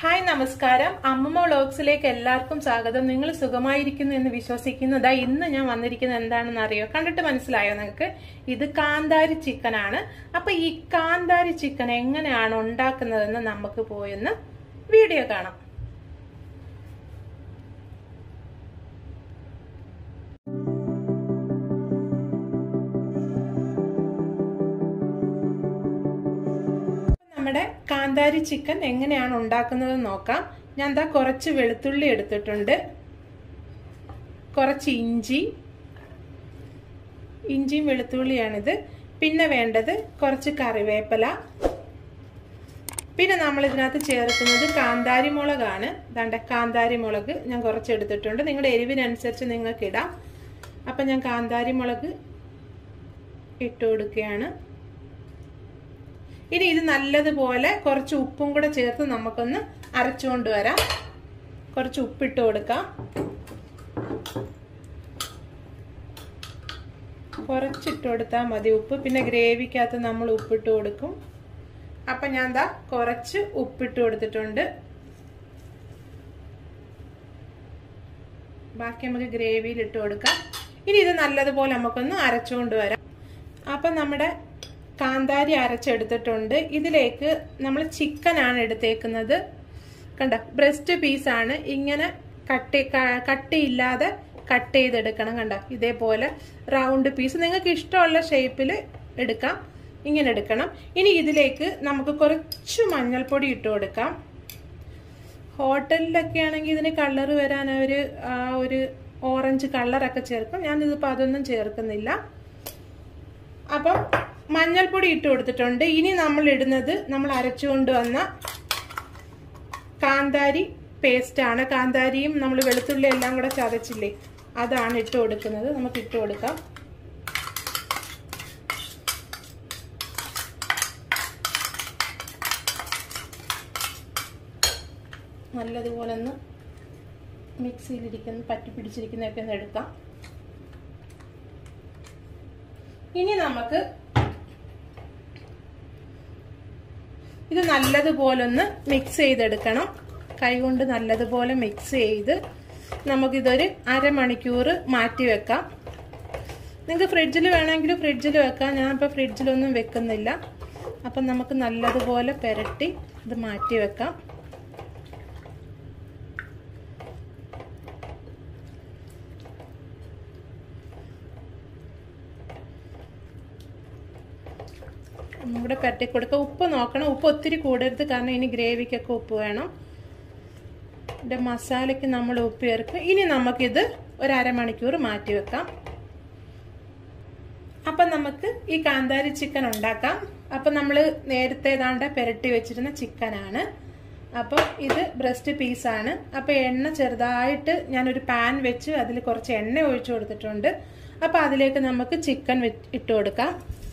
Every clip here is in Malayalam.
ഹായ് നമസ്കാരം അമ്മമ്മ വ്ളോഗ്സിലേക്ക് എല്ലാവർക്കും സ്വാഗതം നിങ്ങൾ സുഖമായിരിക്കുന്നു എന്ന് വിശ്വസിക്കുന്നതാ ഇന്ന് ഞാൻ വന്നിരിക്കുന്നത് എന്താണെന്ന് അറിയോ കണ്ടിട്ട് മനസ്സിലായോ നിങ്ങൾക്ക് ഇത് കാന്താരി ചിക്കൻ ആണ് അപ്പൊ ഈ കാന്താരി ചിക്കൻ എങ്ങനെയാണ് ഉണ്ടാക്കുന്നതെന്ന് നമുക്ക് പോയെന്ന് വീഡിയോ കാണാം നമ്മുടെ കാന്താരി ചിക്കൻ എങ്ങനെയാണ് ഉണ്ടാക്കുന്നത് നോക്കാം ഞാൻ എന്താ കുറച്ച് വെളുത്തുള്ളി എടുത്തിട്ടുണ്ട് കുറച്ച് ഇഞ്ചി ഇഞ്ചിയും വെളുത്തുള്ളിയാണിത് പിന്നെ വേണ്ടത് കുറച്ച് കറിവേപ്പില പിന്നെ നമ്മൾ ഇതിനകത്ത് ചേർക്കുന്നത് കാന്താരി മുളകാണ് ദാണ്ട കാന്താരി മുളക് ഞാൻ കുറച്ച് എടുത്തിട്ടുണ്ട് നിങ്ങളുടെ എരിവിനനുസരിച്ച് നിങ്ങൾക്ക് ഇടാം അപ്പം ഞാൻ കാന്താരി മുളക് ഇട്ട് കൊടുക്കുകയാണ് ഇനി ഇത് നല്ലതുപോലെ കുറച്ച് ഉപ്പും കൂടെ ചേർത്ത് നമുക്കൊന്ന് അരച്ചുകൊണ്ട് വരാം കുറച്ച് ഉപ്പിട്ട് കൊടുക്കാം കുറച്ചിട്ട് കൊടുത്താൽ മതി ഉപ്പ് പിന്നെ ഗ്രേവിക്കകത്ത് നമ്മൾ ഉപ്പിട്ട് കൊടുക്കും അപ്പം ഞാൻ എന്താ കുറച്ച് ഉപ്പിട്ട് കൊടുത്തിട്ടുണ്ട് ബാക്കി നമുക്ക് ഗ്രേവിയിൽ ഇട്ട് കൊടുക്കാം ഇനി ഇത് നല്ലതുപോലെ നമുക്കൊന്ന് അരച്ചുകൊണ്ട് വരാം അപ്പം നമ്മുടെ കാന്താരി അരച്ചെടുത്തിട്ടുണ്ട് ഇതിലേക്ക് നമ്മൾ ചിക്കനാണ് എടുത്തേക്കുന്നത് കണ്ട ബ്രസ്റ്റ് പീസാണ് ഇങ്ങനെ കട്ടി കട്ടിയില്ലാതെ കട്ട് ചെയ്തെടുക്കണം കണ്ട ഇതേപോലെ റൗണ്ട് പീസ് നിങ്ങൾക്ക് ഇഷ്ടമുള്ള ഷേപ്പിൽ എടുക്കാം ഇങ്ങനെ എടുക്കണം ഇനി ഇതിലേക്ക് നമുക്ക് കുറച്ച് മഞ്ഞൾപ്പൊടി ഇട്ട് കൊടുക്കാം ഹോട്ടലിലൊക്കെ ആണെങ്കിൽ ഇതിന് കളർ വരാൻ അവർ ആ ഒരു ഓറഞ്ച് കളറൊക്കെ ചേർക്കും ഞാനിതിപ്പോൾ അതൊന്നും ചേർക്കുന്നില്ല അപ്പം മഞ്ഞൾപ്പൊടി ഇട്ട് കൊടുത്തിട്ടുണ്ട് ഇനി നമ്മൾ ഇടുന്നത് നമ്മൾ അരച്ചുകൊണ്ട് വന്ന കാന്താരി പേസ്റ്റാണ് കാന്താരിയും നമ്മൾ വെളുത്തുള്ളി എല്ലാം കൂടെ ചതച്ചില്ലേ അതാണ് ഇട്ട് കൊടുക്കുന്നത് നമുക്ക് ഇട്ട് കൊടുക്കാം നല്ലതുപോലെ ഒന്ന് മിക്സിയിലിരിക്കുന്ന പറ്റി പിടിച്ചിരിക്കുന്നതൊക്കെ ഒന്ന് എടുക്കാം ഇനി നമുക്ക് ഇത് നല്ലതുപോലെ ഒന്ന് മിക്സ് ചെയ്തെടുക്കണം കൈകൊണ്ട് നല്ലതുപോലെ മിക്സ് ചെയ്ത് നമുക്കിതൊരു അരമണിക്കൂർ മാറ്റി വെക്കാം നിങ്ങൾക്ക് ഫ്രിഡ്ജിൽ വേണമെങ്കിൽ ഫ്രിഡ്ജിൽ വെക്കാം ഞാനിപ്പോൾ ഫ്രിഡ്ജിലൊന്നും വെക്കുന്നില്ല അപ്പം നമുക്ക് നല്ലതുപോലെ പെരട്ടി ഇത് മാറ്റി വെക്കാം ഒന്നുകൂടെ പരട്ടി കൊടുക്കുക ഉപ്പ് നോക്കണം ഉപ്പ് ഒത്തിരി കൂടരുത് കാരണം ഇനി ഗ്രേവിക്കൊക്കെ ഉപ്പ് വേണം ഇതിൻ്റെ മസാലയ്ക്ക് നമ്മൾ ഉപ്പ് ചേർക്കും ഇനി നമുക്കിത് ഒരു അരമണിക്കൂർ മാറ്റി വെക്കാം അപ്പം നമുക്ക് ഈ കാന്താരി ചിക്കൻ ഉണ്ടാക്കാം അപ്പം നമ്മൾ നേരത്തെ ഏതാണ്ട് പെരട്ടി വെച്ചിരുന്ന ചിക്കനാണ് അപ്പോൾ ഇത് ബ്രസ്റ്റ് പീസാണ് അപ്പോൾ എണ്ണ ചെറുതായിട്ട് ഞാനൊരു പാൻ വെച്ച് അതിൽ കുറച്ച് എണ്ണ ഒഴിച്ചു കൊടുത്തിട്ടുണ്ട് അപ്പോൾ അതിലേക്ക് നമുക്ക് ചിക്കൻ ഇട്ട് കൊടുക്കാം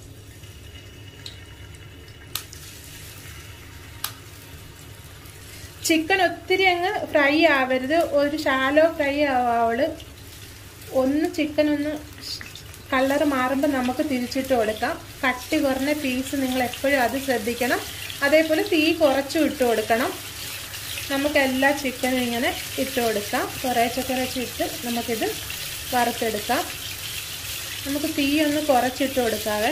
ചിക്കൻ ഒത്തിരി അങ്ങ് ഫ്രൈ ആവരുത് ഒരു ഷാലോ ഫ്രൈ ആവാവള് ഒന്ന് ചിക്കൻ ഒന്ന് കളർ മാറുമ്പോൾ നമുക്ക് തിരിച്ചിട്ട് കൊടുക്കാം കട്ടി കുറഞ്ഞ പീസ് നിങ്ങൾ എപ്പോഴും അത് ശ്രദ്ധിക്കണം അതേപോലെ തീ കുറച്ചും ഇട്ട് കൊടുക്കണം നമുക്ക് എല്ലാ ചിക്കനും ഇങ്ങനെ ഇട്ട് കൊടുക്കാം കുറേശ്ശെ കുറച്ച് ഇട്ട് നമുക്കിത് വറുത്തെടുക്കാം നമുക്ക് തീ ഒന്ന് കുറച്ചിട്ട് കൊടുക്കാവേ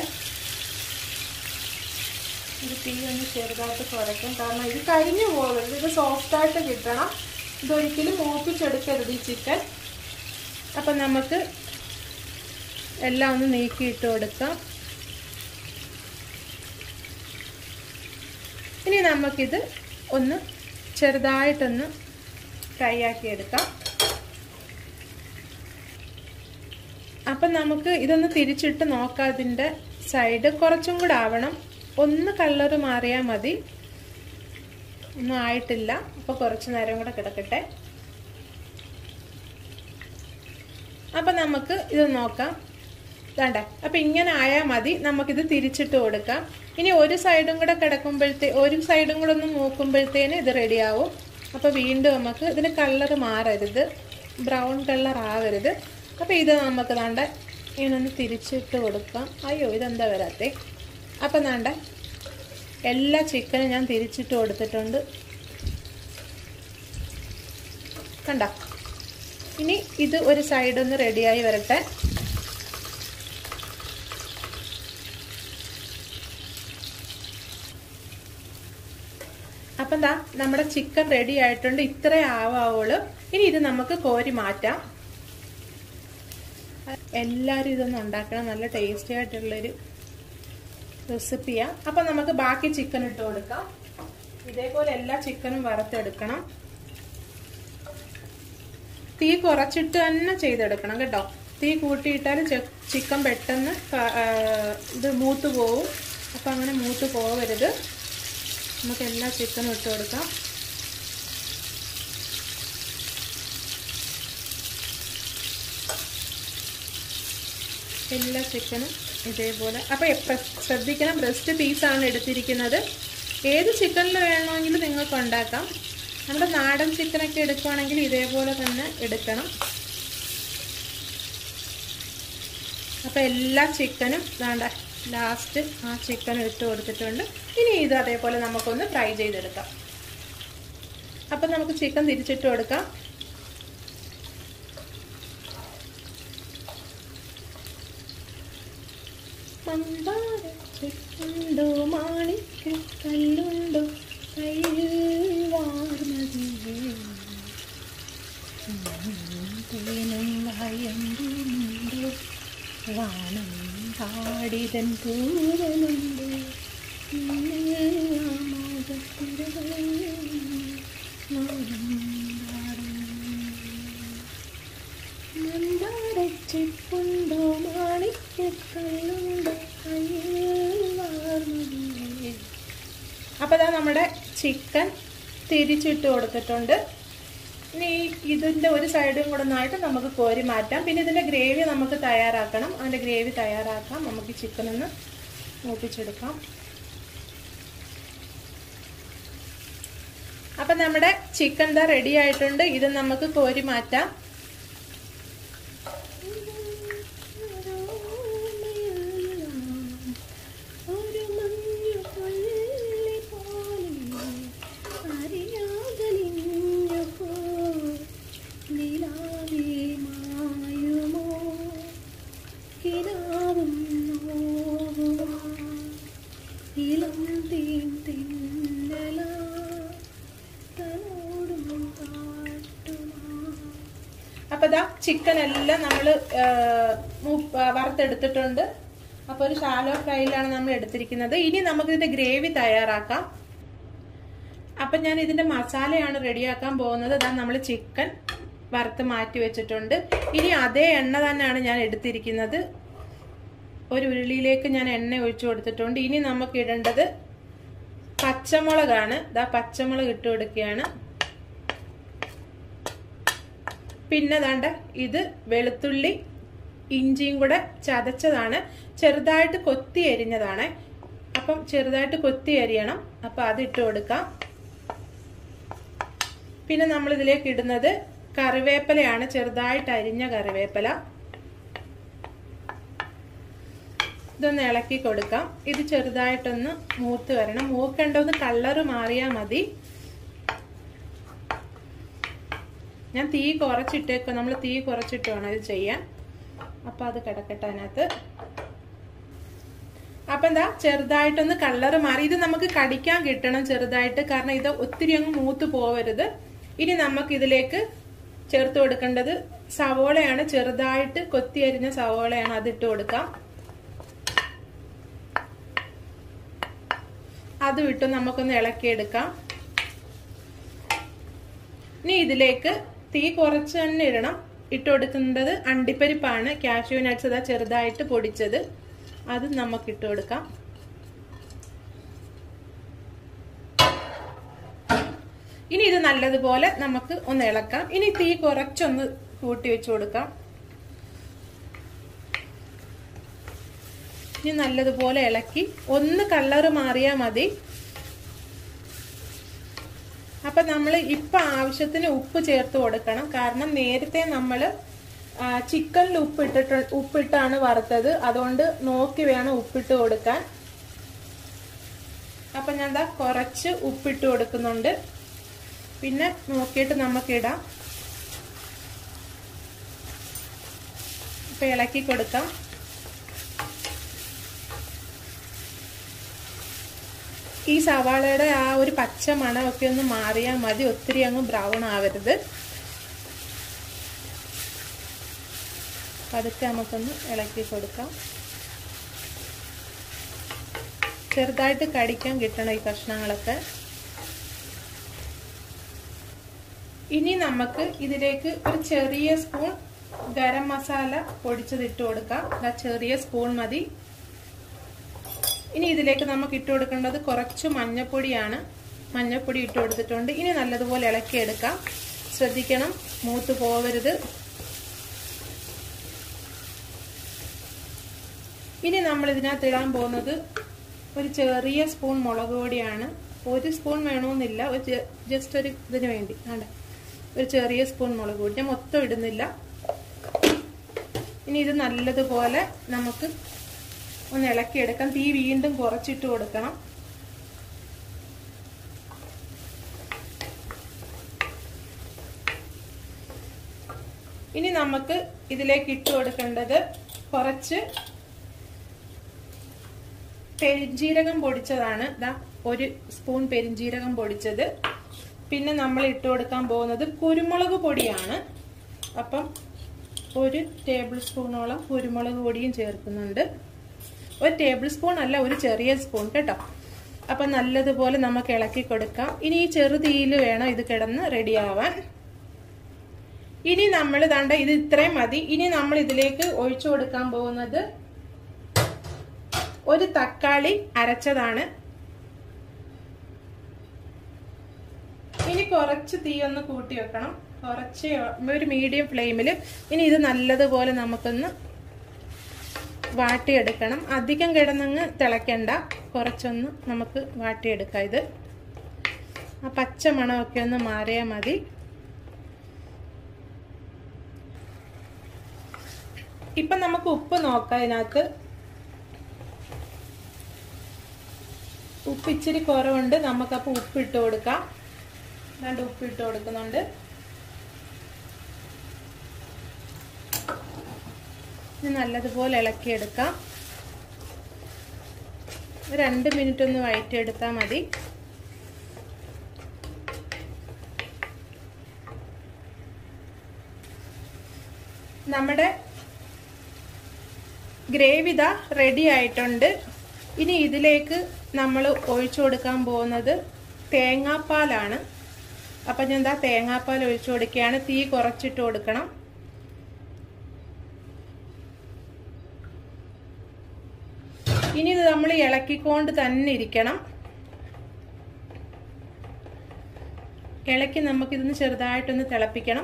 ഇത് തീ ഒന്ന് ചെറുതായിട്ട് കുറയ്ക്കും കാരണം ഇത് കരിഞ്ഞു പോകരുത് ഇത് സോഫ്റ്റായിട്ട് കിട്ടണം ഇതൊരിക്കലും മൂപ്പിച്ചെടുക്കരുത് ഈ ചിക്കൻ അപ്പം നമുക്ക് എല്ലാം ഒന്ന് നീക്കിയിട്ട് കൊടുക്കാം ഇനി നമുക്കിത് ഒന്ന് ചെറുതായിട്ടൊന്ന് ഫ്രൈ ആക്കി എടുക്കാം അപ്പം നമുക്ക് ഇതൊന്ന് തിരിച്ചിട്ട് നോക്കാം ഇതിൻ്റെ സൈഡ് കുറച്ചും കൂടെ ആവണം ഒന്ന് കളർ മാറിയാൽ മതി ഒന്നും ആയിട്ടില്ല അപ്പോൾ കുറച്ച് നേരം കൂടെ കിടക്കട്ടെ അപ്പം നമുക്ക് ഇത് നോക്കാം വേണ്ട അപ്പം ഇങ്ങനെ ആയാൽ മതി നമുക്കിത് തിരിച്ചിട്ട് കൊടുക്കാം ഇനി ഒരു സൈഡും കൂടെ കിടക്കുമ്പോഴത്തേ ഒരു സൈഡും കൂടെ ഒന്ന് മൂക്കുമ്പോഴത്തേന് ഇത് റെഡിയാവും അപ്പോൾ വീണ്ടും നമുക്ക് ഇതിന് കളർ മാറരുത് ബ്രൗൺ കളർ ആവരുത് അപ്പോൾ ഇത് നമുക്ക് വേണ്ട ഇങ്ങനെ ഒന്ന് തിരിച്ചിട്ട് കൊടുക്കാം അയ്യോ ഇതെന്താ വരാത്തേ അപ്പം വേണ്ട എല്ലാ ചിക്കനും ഞാൻ തിരിച്ചിട്ട് കൊടുത്തിട്ടുണ്ട് കണ്ട ഇനി ഇത് ഒരു സൈഡ് ഒന്ന് റെഡിയായി വരട്ടെ അപ്പം ദാ നമ്മുടെ ചിക്കൻ റെഡി ആയിട്ടുണ്ട് ഇത്രേ ആവാവുള്ളൂ ഇനി ഇത് നമുക്ക് കോരി മാറ്റാം എല്ലാവരും ഇതൊന്നും ഉണ്ടാക്കണം നല്ല ടേസ്റ്റി ആയിട്ടുള്ളൊരു റെസിപ്പിയാണ് അപ്പം നമുക്ക് ബാക്കി ചിക്കൻ ഇട്ട് കൊടുക്കാം ഇതേപോലെ എല്ലാ ചിക്കനും വറുത്തെടുക്കണം തീ കുറച്ചിട്ട് തന്നെ ചെയ്തെടുക്കണം കേട്ടോ തീ കൂട്ടിയിട്ടാൽ ചിക്കൻ പെട്ടെന്ന് ഇത് മൂത്ത് പോവും അപ്പം അങ്ങനെ മൂത്ത് പോവരുത് നമുക്ക് എല്ലാ ചിക്കനും ഇട്ട് കൊടുക്കാം എല്ലാ ചിക്കനും ഇതേപോലെ അപ്പോൾ ശ്രദ്ധിക്കണം ബ്രസ്റ്റ് പീസാണ് എടുത്തിരിക്കുന്നത് ഏത് ചിക്കനിൽ വേണമെങ്കിലും നിങ്ങൾക്ക് ഉണ്ടാക്കാം നമ്മുടെ നാടൻ ചിക്കനൊക്കെ എടുക്കുവാണെങ്കിൽ ഇതേപോലെ തന്നെ എടുക്കണം അപ്പോൾ എല്ലാ ചിക്കനും വേണ്ട ലാസ്റ്റ് ആ ചിക്കൻ ഇട്ട് കൊടുത്തിട്ടുണ്ട് ഇനി ഇത് അതേപോലെ നമുക്കൊന്ന് ഫ്രൈ ചെയ്തെടുക്കാം അപ്പം നമുക്ക് ചിക്കൻ തിരിച്ചിട്ട് കൊടുക്കാം മന്ദാരച്ചുണ്ടോ മാണിക്കല്ലുണ്ടോ കയ്യിൽ വാർമതിയേ തേനും വയമ്പുണ്ടോ വാനം പാടിതൻ പൂരനുണ്ട് മന്ദാരച്ചിപ്പുണ്ടോ മാണിക്കല്ലുണ്ടോ അപ്പോൾ ഇതാ നമ്മുടെ ചിക്കൻ തിരിച്ചിട്ട് കൊടുത്തിട്ടുണ്ട് ഇനി ഇതിൻ്റെ ഒരു സൈഡും കൂടെ ഒന്നായിട്ട് നമുക്ക് കോരി മാറ്റാം പിന്നെ ഇതിൻ്റെ ഗ്രേവി നമുക്ക് തയ്യാറാക്കണം അതിൻ്റെ ഗ്രേവി തയ്യാറാക്കാം നമുക്ക് ചിക്കൻ ഒന്ന് മൂപ്പിച്ചെടുക്കാം അപ്പം നമ്മുടെ ചിക്കൻ ദാ റെഡി ആയിട്ടുണ്ട് ഇത് നമുക്ക് കോരി മാറ്റാം അപ്പൊ ഇതാ ചിക്കൻ എല്ലാം നമ്മൾ വറുത്തെടുത്തിട്ടുണ്ട് അപ്പൊ ഒരു ഷാലോ ഫ്രൈയിലാണ് നമ്മൾ എടുത്തിരിക്കുന്നത് ഇനി നമുക്ക് ഇതിന്റെ ഗ്രേവി തയ്യാറാക്കാം അപ്പൊ ഞാൻ ഇതിന്റെ മസാലയാണ് റെഡിയാക്കാൻ പോകുന്നത് ഇതാ നമ്മൾ ചിക്കൻ വറുത്ത് മാറ്റി വെച്ചിട്ടുണ്ട് ഇനി അതേ എണ്ണ തന്നെയാണ് ഞാൻ എടുത്തിരിക്കുന്നത് ഒരു ഉരുളിയിലേക്ക് ഞാൻ എണ്ണ ഒഴിച്ചു കൊടുത്തിട്ടുണ്ട് ഇനി നമുക്ക് ഇടേണ്ടത് പച്ചമുളകാണ് ഇതാ പച്ചമുളക് ഇട്ട് കൊടുക്കുകയാണ് പിന്നെ ദാണ്ട ഇത് വെളുത്തുള്ളി ഇഞ്ചിയും കൂടെ ചതച്ചതാണ് ചെറുതായിട്ട് കൊത്തി എരിഞ്ഞതാണ് അപ്പം ചെറുതായിട്ട് കൊത്തി എരിയണം അപ്പം അത് ഇട്ട് കൊടുക്കാം പിന്നെ നമ്മൾ ഇതിലേക്ക് ഇടുന്നത് കറിവേപ്പിലയാണ് ചെറുതായിട്ട് അരിഞ്ഞ കറിവേപ്പില ഇതൊന്ന് ഇളക്കി കൊടുക്കാം ഇത് ചെറുതായിട്ടൊന്ന് മൂത്ത് വരണം മൂക്കേണ്ടത് കളറ് മാറിയാൽ മതി ഞാൻ തീ കുറച്ചിട്ടേക്കോ നമ്മൾ തീ കുറച്ചിട്ട് വേണം ഇത് ചെയ്യാൻ അപ്പം അത് കിടക്കട്ടെ അതിനകത്ത് അപ്പം എന്താ ചെറുതായിട്ടൊന്ന് കളറ് മാറി ഇത് നമുക്ക് കടിക്കാൻ കിട്ടണം ചെറുതായിട്ട് കാരണം ഇത് ഒത്തിരി അങ്ങ് മൂത്ത് പോവരുത് ഇനി നമുക്ക് ഇതിലേക്ക് ചേർത്ത് കൊടുക്കേണ്ടത് സവോളയാണ് ചെറുതായിട്ട് കൊത്തി അരിഞ്ഞ സവോളയാണ് അതിട്ട് കൊടുക്കാം അത് വിട്ട് നമുക്കൊന്ന് ഇളക്കിയെടുക്കാം ഇനി ഇതിലേക്ക് തീ കുറച്ച് തന്നെ ഇടണം ഇട്ട് കൊടുക്കുന്നത് അണ്ടിപ്പരിപ്പാണ് കാഷ്യൂ നട്ട്സ് അതാ ചെറുതായിട്ട് പൊടിച്ചത് അത് നമുക്ക് ഇട്ട് കൊടുക്കാം ഇനി ഇത് നല്ലതുപോലെ നമുക്ക് ഒന്ന് ഇളക്കാം ഇനി തീ കുറച്ചൊന്ന് കൂട്ടി വെച്ച് കൊടുക്കാം ഇനി നല്ലതുപോലെ ഇളക്കി ഒന്ന് കളറ് മാറിയാൽ മതി അപ്പൊ നമ്മൾ ഇപ്പൊ ആവശ്യത്തിന് ഉപ്പ് ചേർത്ത് കൊടുക്കണം കാരണം നേരത്തെ നമ്മൾ ചിക്കനിൽ ഉപ്പിട്ടിട്ട് ഉപ്പിട്ടാണ് വറുത്തത് അതുകൊണ്ട് നോക്കി വേണം ഉപ്പിട്ട് കൊടുക്കാൻ അപ്പൊ ഞാൻ എന്താ കുറച്ച് ഉപ്പിട്ട് കൊടുക്കുന്നുണ്ട് പിന്നെ നോക്കിയിട്ട് നമുക്കിടാം ഇപ്പം ഇളക്കി കൊടുക്കാം ഈ സവാളയുടെ ആ ഒരു പച്ച മണമൊക്കെ ഒന്ന് മാറിയാൽ മതി ഒത്തിരി അങ്ങ് ബ്രൗൺ ആവരുത് പതുക്കെ നമുക്കൊന്ന് ഇളക്കി കൊടുക്കാം ചെറുതായിട്ട് കടിക്കാൻ കിട്ടണം ഈ കഷ്ണങ്ങളൊക്കെ ഇനി നമുക്ക് ഇതിലേക്ക് ഒരു ചെറിയ സ്പൂൺ ഗരം മസാല പൊടിച്ചത് ഇട്ട് കൊടുക്കാം ആ ചെറിയ സ്പൂൺ മതി ഇനി ഇതിലേക്ക് നമുക്ക് ഇട്ട് കൊടുക്കേണ്ടത് കുറച്ച് മഞ്ഞപ്പൊടിയാണ് മഞ്ഞപ്പൊടി ഇട്ട് കൊടുത്തിട്ടുണ്ട് ഇനി നല്ലതുപോലെ ഇളക്കിയെടുക്കാം ശ്രദ്ധിക്കണം മൂത്ത് പോവരുത് ഇനി നമ്മൾ ഇതിനകത്ത് ഇടാൻ പോകുന്നത് ഒരു ചെറിയ സ്പൂൺ മുളക് പൊടിയാണ് ഒരു സ്പൂൺ വേണമെന്നില്ല ഒരു ജസ്റ്റ് ഒരു ഇതിന് വേണ്ടി വേണ്ട ഒരു ചെറിയ സ്പൂൺ മുളക് പൊടി ഞാൻ മൊത്തം ഇടുന്നില്ല ഇനി ഇത് നല്ലതുപോലെ നമുക്ക് ഒന്ന് ഇളക്കിയെടുക്കാം തീ വീണ്ടും കുറച്ചിട്ട് കൊടുക്കണം ഇനി നമുക്ക് ഇതിലേക്ക് ഇട്ട് കൊടുക്കേണ്ടത് കുറച്ച് പെരിഞ്ജീരകം പൊടിച്ചതാണ് ഇതാ ഒരു സ്പൂൺ പെരിഞ്ജീരകം പൊടിച്ചത് പിന്നെ നമ്മൾ ഇട്ട് കൊടുക്കാൻ പോകുന്നത് കുരുമുളക് പൊടിയാണ് അപ്പം ഒരു ടേബിൾ സ്പൂണോളം കുരുമുളക് പൊടിയും ചേർക്കുന്നുണ്ട് ഒരു ടേബിൾ സ്പൂൺ അല്ല ഒരു ചെറിയ സ്പൂൺ കേട്ടോ അപ്പം നല്ലതുപോലെ നമുക്ക് ഇളക്കി കൊടുക്കാം ഇനി ഈ ചെറുതീയിൽ വേണം ഇത് കിടന്ന് റെഡിയാവാൻ ഇനി നമ്മൾ ദാണ്ട ഇത് ഇത്രയും മതി ഇനി നമ്മൾ ഇതിലേക്ക് ഒഴിച്ചു കൊടുക്കാൻ പോകുന്നത് ഒരു തക്കാളി അരച്ചതാണ് ഇനി കുറച്ച് തീ ഒന്ന് കൂട്ടി വെക്കണം കുറച്ച് ഒരു മീഡിയം ഫ്ലെയിമിൽ ഇനി ഇത് നല്ലതുപോലെ നമുക്കൊന്ന് വാട്ടിയെടുക്കണം അധികം കിടന്നങ്ങ് തിളയ്ക്കണ്ട കുറച്ചൊന്ന് നമുക്ക് വാട്ടിയെടുക്കാം ഇത് ആ പച്ച മണമൊക്കെ ഒന്ന് മാറിയാൽ മതി ഇപ്പം നമുക്ക് ഉപ്പ് നോക്കാം ഇതിനകത്ത് ഉപ്പ് ഇച്ചിരി കുറവുണ്ട് നമുക്കപ്പോൾ ഉപ്പ് ഇട്ട് കൊടുക്കാം രണ്ട് ഉപ്പ് ഇട്ട് കൊടുക്കുന്നുണ്ട് ഇത് നല്ലതുപോലെ ഇളക്കിയെടുക്കാം രണ്ട് മിനിറ്റ് ഒന്ന് വഴറ്റിയെടുത്താൽ മതി നമ്മുടെ ഗ്രേവി ഇതാ റെഡി ആയിട്ടുണ്ട് ഇനി ഇതിലേക്ക് നമ്മൾ ഒഴിച്ചു കൊടുക്കാൻ പോകുന്നത് തേങ്ങാപ്പാലാണ് അപ്പം ഞാൻ എന്താ തേങ്ങാപ്പാൽ ഒഴിച്ചു കൊടുക്കുകയാണ് തീ കുറച്ചിട്ട് കൊടുക്കണം ഇനി ഇത് നമ്മൾ ഇളക്കിക്കൊണ്ട് തന്നെ ഇരിക്കണം ഇളക്കി നമുക്കിതൊന്ന് ചെറുതായിട്ടൊന്ന് തിളപ്പിക്കണം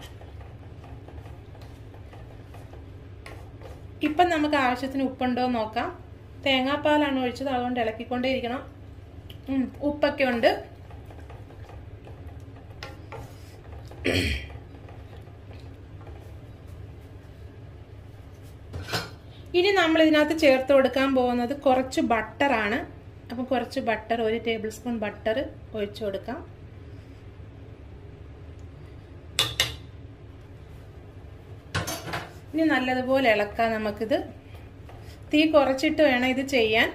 ഇപ്പം നമുക്ക് ആവശ്യത്തിന് ഉപ്പുണ്ടോ എന്ന് നോക്കാം തേങ്ങാപ്പാലാണ് ഒഴിച്ചത് അതുകൊണ്ട് ഇളക്കിക്കൊണ്ടേ ഇരിക്കണം ഉപ്പൊക്കെ ഉണ്ട് ഇനി നമ്മൾ ഇതിനകത്ത് ചേർത്ത് കൊടുക്കാൻ പോകുന്നത് കുറച്ച് ബട്ടറാണ് അപ്പം കുറച്ച് ബട്ടർ ഒരു ടേബിൾ സ്പൂൺ ബട്ടർ ഒഴിച്ചു കൊടുക്കാം ഇനി നല്ലതുപോലെ ഇളക്കാം നമുക്കിത് തീ കുറച്ചിട്ട് വേണം ഇത് ചെയ്യാൻ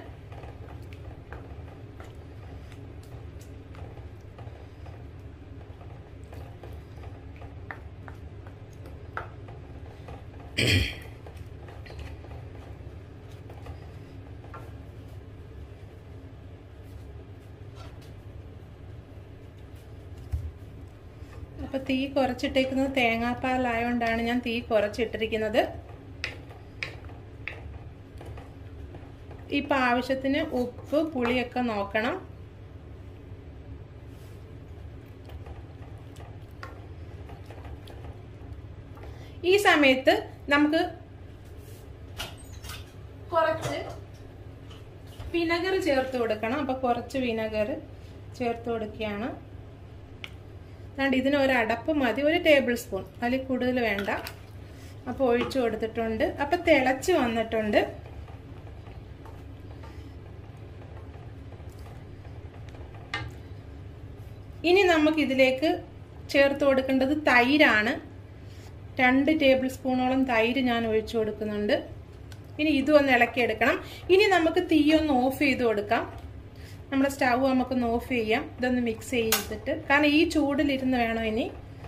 അപ്പോൾ തീ കുറച്ചിട്ടേക്കുന്നത് തേങ്ങാപ്പാലായതുകൊണ്ടാണ് ഞാൻ തീ കുറച്ചിട്ടിരിക്കുന്നത് ഇപ്പം ആവശ്യത്തിന് ഉപ്പ് പുളിയൊക്കെ നോക്കണം ഈ സമയത്ത് നമുക്ക് കുറച്ച് വിനഗർ ചേർത്ത് കൊടുക്കണം അപ്പോൾ കുറച്ച് വിനഗർ ചേർത്ത് കൊടുക്കുകയാണ് അതുകൊണ്ട് ഇതിന് ഒരു അടപ്പ് മതി ഒരു ടേബിൾ സ്പൂൺ അതിൽ കൂടുതൽ വേണ്ട അപ്പോൾ ഒഴിച്ചു കൊടുത്തിട്ടുണ്ട് അപ്പോൾ തിളച്ച് വന്നിട്ടുണ്ട് ഇനി നമുക്ക് ഇതിലേക്ക് ചേർത്ത് കൊടുക്കേണ്ടത് തൈരാണ് രണ്ട് ടേബിൾ സ്പൂണോളം തൈര് ഞാൻ ഒഴിച്ചു കൊടുക്കുന്നുണ്ട് ഇനി ഇതും ഒന്ന് ഇളക്കിയെടുക്കണം ഇനി നമുക്ക് തീ ഒന്ന് ഓഫ് ചെയ്ത് കൊടുക്കാം നമ്മുടെ സ്റ്റവ് നമുക്കൊന്ന് ഓഫ് ചെയ്യാം ഇതൊന്ന് മിക്സ് ചെയ്തിട്ട് കാരണം ഈ ചൂടിലിരുന്ന് വേണം ഇനി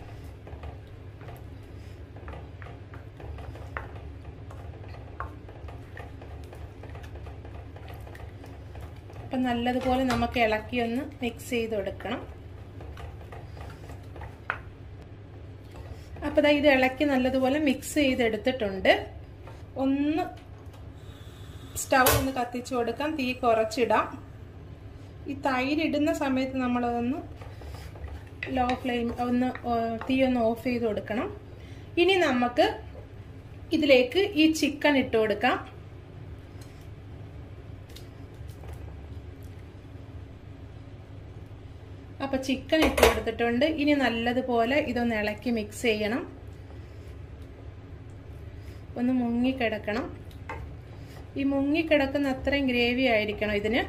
അപ്പം നല്ലതുപോലെ നമുക്ക് ഇളക്കി ഒന്ന് മിക്സ് ചെയ്ത് കൊടുക്കണം അപ്പോൾ ഇത് ഇളക്കി നല്ലതുപോലെ മിക്സ് ചെയ്തെടുത്തിട്ടുണ്ട് ഒന്ന് സ്റ്റവ് ഒന്ന് കത്തിച്ചു കൊടുക്കാം തീ കുറച്ചിടാം ഈ തൈര് ഇടുന്ന സമയത്ത് നമ്മളതൊന്ന് ലോ ഫ്ലെയിം ഒന്ന് തീ ഒന്ന് ഓഫ് ചെയ്ത് കൊടുക്കണം ഇനി നമുക്ക് ഇതിലേക്ക് ഈ ചിക്കൻ ഇട്ട് കൊടുക്കാം അപ്പൊ ചിക്കൻ ഇട്ട് കൊടുത്തിട്ടുണ്ട് ഇനി നല്ലതുപോലെ ഇതൊന്ന് ഇളക്കി മിക്സ് ചെയ്യണം ഒന്ന് മുങ്ങിക്കിടക്കണം ഈ മുങ്ങിക്കിടക്കുന്ന അത്രയും ഗ്രേവി ആയിരിക്കണം ഇതിന്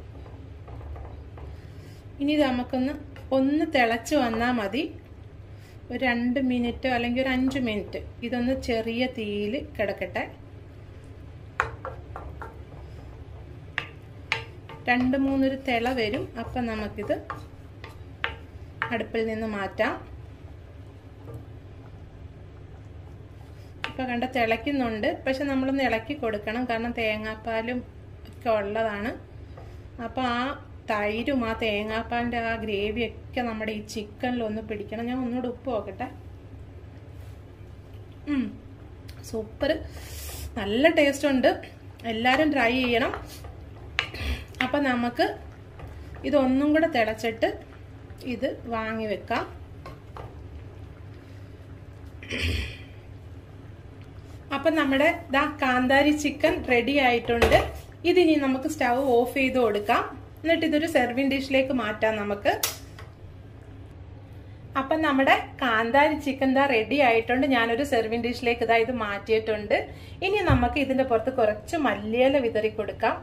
ഇനി ഇത് നമുക്കൊന്ന് ഒന്ന് തിളച്ച് വന്നാൽ മതി ഒരു രണ്ട് മിനിറ്റോ അല്ലെങ്കിൽ ഒരു അഞ്ച് മിനിറ്റ് ഇതൊന്ന് ചെറിയ തീയിൽ കിടക്കട്ടെ രണ്ട് മൂന്നൊരു തിള വരും അപ്പം നമുക്കിത് അടുപ്പിൽ നിന്ന് മാറ്റാം ഇപ്പം കണ്ട തിളയ്ക്കുന്നുണ്ട് പക്ഷെ നമ്മളൊന്ന് ഇളക്കി കൊടുക്കണം കാരണം തേങ്ങാപ്പാലും ഒക്കെ ഉള്ളതാണ് അപ്പോൾ ആ തൈരും ആ തേങ്ങാപ്പാലിൻ്റെ ആ ഗ്രേവിയൊക്കെ നമ്മുടെ ഈ ചിക്കനിലൊന്ന് പിടിക്കണം ഞാൻ ഒന്നുകൂടെ ഉപ്പ് നോക്കട്ടെ സൂപ്പർ നല്ല ടേസ്റ്റ് ഉണ്ട് എല്ലാവരും ട്രൈ ചെയ്യണം അപ്പം നമുക്ക് ഇതൊന്നും കൂടെ തിളച്ചിട്ട് ഇത് വാങ്ങി വെക്കാം അപ്പം നമ്മുടെ ദാ കാന്താരി ചിക്കൻ റെഡി ആയിട്ടുണ്ട് ഇതിനി നമുക്ക് സ്റ്റവ് ഓഫ് ചെയ്ത് കൊടുക്കാം എന്നിട്ട് ഇതൊരു സെർവിങ് ഡിഷിലേക്ക് മാറ്റാം നമുക്ക് അപ്പം നമ്മുടെ കാന്താരി ചിക്കൻ ദാ റെഡി ആയിട്ടുണ്ട് ഞാനൊരു സെർവിങ് ഡിഷിലേക്ക് ഇതാ ഇത് മാറ്റിയിട്ടുണ്ട് ഇനി നമുക്ക് ഇതിന്റെ പുറത്ത് കുറച്ച് മല്ലിയില വിതറി കൊടുക്കാം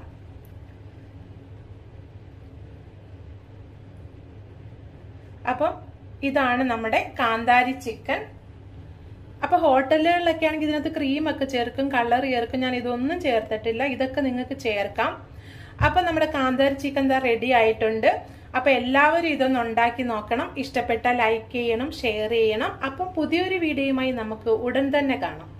അപ്പം ഇതാണ് നമ്മുടെ കാന്താരി ചിക്കൻ അപ്പൊ ഹോട്ടലുകളിലൊക്കെ ആണെങ്കിൽ ഇതിനകത്ത് ക്രീമൊക്കെ ചേർക്കും കളർ ചേർക്കും ഞാൻ ഇതൊന്നും ചേർത്തിട്ടില്ല ഇതൊക്കെ നിങ്ങൾക്ക് ചേർക്കാം അപ്പൊ നമ്മുടെ കാന്താരി ചിക്കൻ ദാ റെഡി ആയിട്ടുണ്ട് അപ്പൊ എല്ലാവരും ഇതൊന്ന് ഉണ്ടാക്കി നോക്കണം ഇഷ്ടപ്പെട്ട ലൈക്ക് ചെയ്യണം ഷെയർ ചെയ്യണം അപ്പം പുതിയൊരു വീഡിയോയുമായി നമുക്ക് ഉടൻ തന്നെ കാണാം